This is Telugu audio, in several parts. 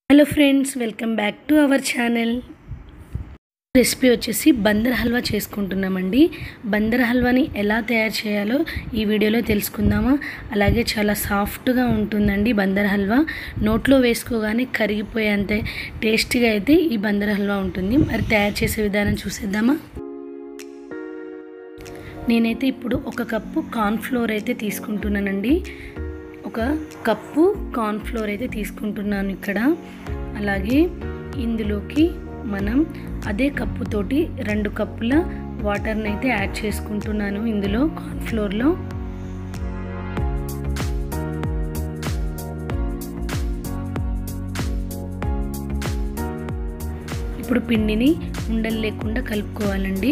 hello friends welcome back to our channel recipe వచ్చేసి బందర్ హల్వా చేసుకుంటున్నామండి బందర్ హల్వాని ఎలా తయారు చేయాలో ఈ వీడియోలో తెలుసుకుందామా అలాగే చాలా సాఫ్ట్గా ఉంటుందండి బందర్ హల్వా నోట్లో వేసుకోగానే కరిగిపోయేంత టేస్టీగా అయితే ఈ బందర్ హల్వా ఉంటుంది మరి తయారు చేసే విధానం చూసేద్దామా నేనైతే ఇప్పుడు ఒక కప్పు కార్న్ఫ్లోర్ అయితే తీసుకుంటున్నానండి ఒక కప్పు కార్న్ఫ్లోర్ అయితే తీసుకుంటున్నాను ఇక్కడ అలాగే ఇందులోకి మనం అదే కప్పుతోటి రెండు కప్పుల వాటర్ని అయితే యాడ్ చేసుకుంటున్నాను ఇందులో కార్న్ఫ్లోర్లో ఇప్పుడు పిండిని ఉండలు లేకుండా కలుపుకోవాలండి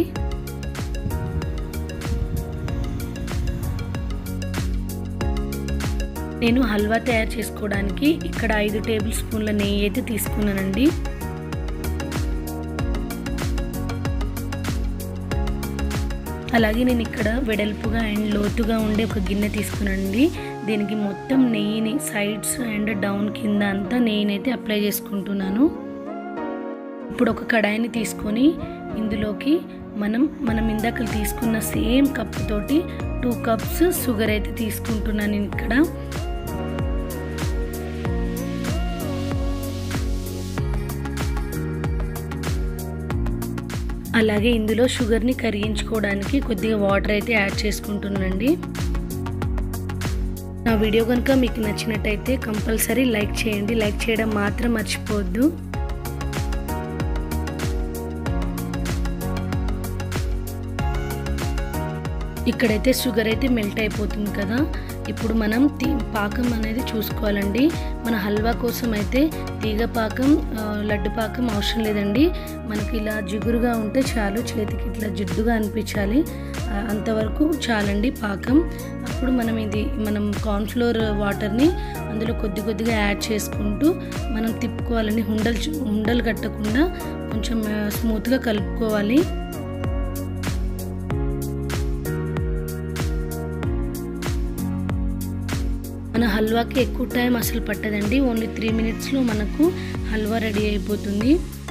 నేను హల్వా తయారు చేసుకోవడానికి ఇక్కడ ఐదు టేబుల్ స్పూన్ల నెయ్యి అయితే తీసుకున్నానండి అలాగే నేను ఇక్కడ వెడల్పుగా అండ్ లోతుగా ఉండే ఒక గిన్నె తీసుకున్నానండి దీనికి మొత్తం నెయ్యిని సైడ్స్ అండ్ డౌన్ కింద అంతా నెయ్యిని అయితే అప్లై చేసుకుంటున్నాను ఇప్పుడు ఒక కడాయిని తీసుకొని ఇందులోకి మనం మనం ఇందాక తీసుకున్న సేమ్ కప్ తోటి టూ కప్స్ షుగర్ అయితే తీసుకుంటున్నాను ఇక్కడ అలాగే ఇందులో షుగర్ని కరిగించుకోవడానికి కొద్దిగా వాటర్ అయితే యాడ్ చేసుకుంటున్నానండి నా వీడియో కనుక మీకు నచ్చినట్టయితే కంపల్సరీ లైక్ చేయండి లైక్ చేయడం మాత్రం మర్చిపోవద్దు ఇక్కడైతే షుగర్ అయితే మెల్ట్ అయిపోతుంది కదా ఇప్పుడు మనం తీ పాకం అనేది చూసుకోవాలండి మన హల్వా కోసం అయితే తీగ పాకం లడ్డు పాకం అవసరం లేదండి మనకి ఇలా జిగురుగా ఉంటే చాలు చేతికి ఇట్లా జిడ్డుగా అనిపించాలి అంతవరకు చాలండి పాకం అప్పుడు మనం ఇది మనం కార్న్ఫ్లోర్ వాటర్ని అందులో కొద్ది కొద్దిగా యాడ్ చేసుకుంటూ మనం తిప్పుకోవాలండి ఉండలు ఉండలు కట్టకుండా కొంచెం స్మూత్గా కలుపుకోవాలి మన హల్వాకి ఎక్కువ టైం అసలు పట్టదండి ఓన్లీ త్రీ మినిట్స్లో మనకు హల్వా రెడీ అయిపోతుంది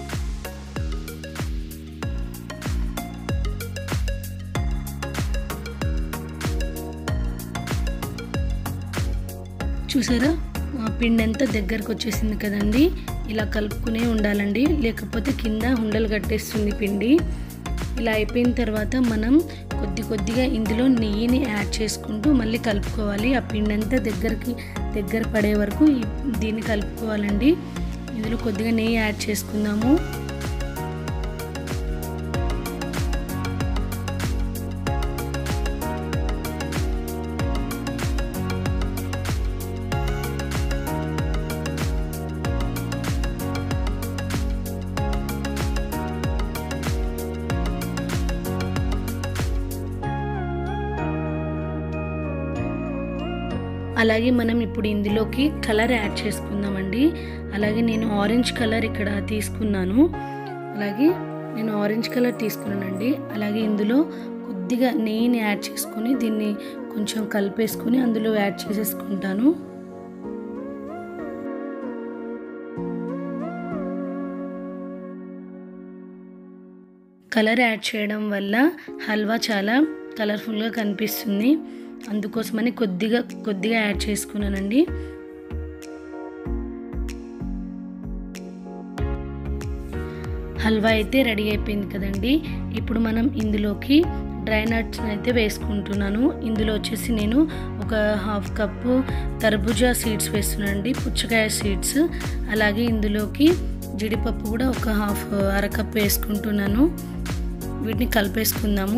చూసారా పిండి అంతా దగ్గరకు వచ్చేసింది కదండి ఇలా కలుపుకునే ఉండాలండి లేకపోతే కింద ఉండలు కట్టేస్తుంది పిండి ఇలా అయిపోయిన తర్వాత మనం కొద్ది కొద్దిగా ఇందులో నెయ్యిని యాడ్ చేసుకుంటూ మళ్ళీ కలుపుకోవాలి ఆ పిండి అంతా దగ్గరికి దగ్గర పడే వరకు దీన్ని కలుపుకోవాలండి ఇందులో కొద్దిగా నెయ్యి యాడ్ చేసుకుందాము అలాగే మనం ఇప్పుడు ఇందులోకి కలర్ యాడ్ చేసుకుందామండి అలాగే నేను ఆరెంజ్ కలర్ ఇక్కడ తీసుకున్నాను అలాగే నేను ఆరెంజ్ కలర్ తీసుకున్నానండి అలాగే ఇందులో కొద్దిగా నెయ్యిని యాడ్ చేసుకొని దీన్ని కొంచెం కలిపేసుకొని అందులో యాడ్ చేసేసుకుంటాను కలర్ యాడ్ చేయడం వల్ల హల్వా చాలా కలర్ఫుల్గా కనిపిస్తుంది అందుకోసమని కొద్దిగా కొద్దిగా యాడ్ చేసుకున్నానండి హల్వా అయితే రెడీ అయిపోయింది కదండి ఇప్పుడు మనం ఇందులోకి డ్రై నట్స్ అయితే వేసుకుంటున్నాను ఇందులో వచ్చేసి నేను ఒక హాఫ్ కప్పు తర్బుజా సీడ్స్ వేస్తున్నానండి పుచ్చకాయ సీడ్స్ అలాగే ఇందులోకి జీడిపప్పు కూడా ఒక హాఫ్ అరకప్పు వేసుకుంటున్నాను వీటిని కలిపేసుకుందాము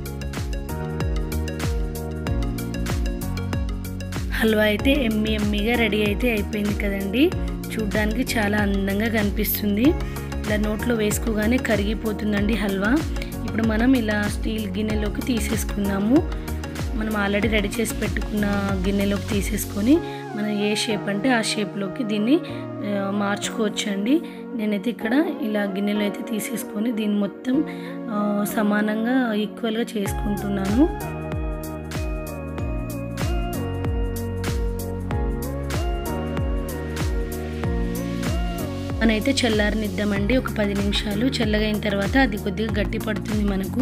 హల్వా అయితే ఎమ్మి ఎమ్మిగా రెడీ అయితే అయిపోయింది కదండి చూడ్డానికి చాలా అందంగా కనిపిస్తుంది ఇలా నోట్లో వేసుకోగానే కరిగిపోతుందండి హల్వా ఇప్పుడు మనం ఇలా స్టీల్ గిన్నెలోకి తీసేసుకుందాము మనం ఆల్రెడీ రెడీ చేసి పెట్టుకున్న గిన్నెలోకి తీసేసుకొని మనం ఏ షేప్ అంటే ఆ షేప్లోకి దీన్ని మార్చుకోవచ్చండి నేనైతే ఇక్కడ ఇలా గిన్నెలో అయితే తీసేసుకొని దీన్ని మొత్తం సమానంగా ఈక్వల్గా చేసుకుంటున్నాను మనైతే చల్లారనిద్దామండి ఒక పది నిమిషాలు చల్లగైన తర్వాత అది కొద్దిగా గట్టి పడుతుంది మనకు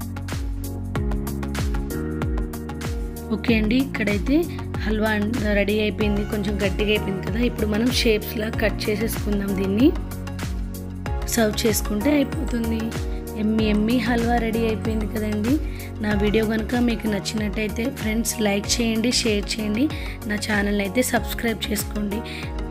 ఓకే అండి ఇక్కడైతే హల్వా రెడీ అయిపోయింది కొంచెం గట్టిగా అయిపోయింది కదా ఇప్పుడు మనం షేప్స్లా కట్ చేసేసుకుందాం దీన్ని సర్వ్ చేసుకుంటే అయిపోతుంది ఎమ్మి ఎమ్మి హల్వా రెడీ అయిపోయింది కదండి నా వీడియో కనుక మీకు నచ్చినట్టయితే ఫ్రెండ్స్ లైక్ చేయండి షేర్ చేయండి నా ఛానల్ అయితే సబ్స్క్రైబ్ చేసుకోండి